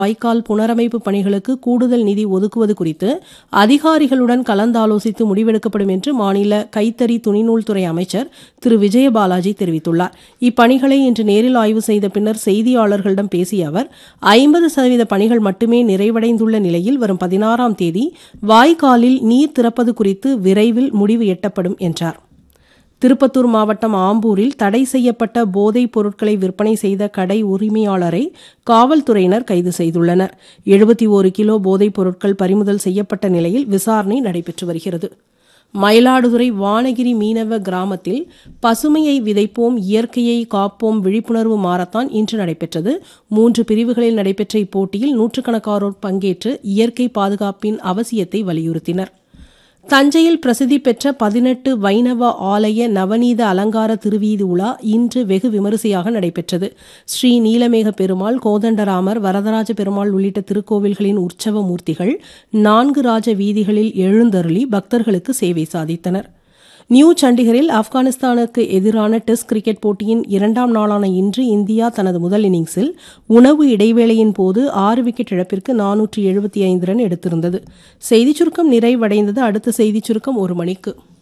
வாய்க்கால் புனரமைப்பு பணிகளுக்கு கூடுதல் நிதி ஒதுக்குவது குறித்து அதிகாரிகளுடன் கலந்தாலோசித்து முடிவெடுக்கப்படும் என்று மாநில கைத்தறி துணிநூல்துறை அமைச்சர் திரு விஜயபாலாஜி தெரிவித்துள்ளார் இப்பணிகளை இன்று நேரில் ஆய்வு செய்த பின்னர் செய்தியாளர்களிடம் பேசிய அவர் ஐம்பது சதவீத பணிகள் மட்டுமே நிறைவடைந்துள்ள நிலையில் வரும் பதினாறாம் தேதி வாய்க்காலில் நீர் திறப்பது குறித்து விரைவில் முடிவு எட்டப்படும் என்றார் திருப்பத்தூர் மாவட்டம் ஆம்பூரில் தடை செய்யப்பட்ட போதைப் பொருட்களை விற்பனை செய்த கடை உரிமையாளரை காவல்துறையினர் கைது செய்துள்ளனர் எழுபத்தி ஒரு கிலோ போதைப் பொருட்கள் பறிமுதல் செய்யப்பட்ட நிலையில் விசாரணை நடைபெற்று வருகிறது மயிலாடுதுறை வானகிரி மீனவ கிராமத்தில் பசுமையை விதைப்போம் இயற்கையை காப்போம் விழிப்புணர்வு மாரத்தான் இன்று நடைபெற்றது மூன்று பிரிவுகளில் நடைபெற்ற இப்போட்டியில் நூற்றுக்கணக்கானோர் பங்கேற்று இயற்கை பாதுகாப்பின் அவசியத்தை வலியுறுத்தினர் தஞ்சையில் பிரசித்தி பெற்ற பதினெட்டு வைணவ ஆலய நவநீத அலங்கார திருவீதி உலா இன்று வெகு விமரிசையாக நடைபெற்றது ஸ்ரீ நீலமேக பெருமாள் கோதண்டராமர் வரதராஜ பெருமாள் உள்ளிட்ட திருக்கோவில்களின் உற்சவ மூர்த்திகள் நான்கு ராஜ வீதிகளில் எழுந்தருளி பக்தர்களுக்கு சேவை சாதித்தனர் நியூ சண்டிகரில் ஆப்கானிஸ்தானுக்கு எதிரான டெஸ்ட் கிரிக்கெட் போட்டியின் இரண்டாம் நாளான இன்று இந்தியா தனது முதல் இன்னிங்ஸில் உணவு இடைவேளையின் போது ஆறு விக்கெட் இழப்பிற்கு நானூற்று எழுபத்தி ஐந்து ரன் எடுத்திருந்தது செய்திச் சுருக்கம் நிறைவடைந்தது அடுத்த செய்திச் சுருக்கம் ஒரு மணிக்கு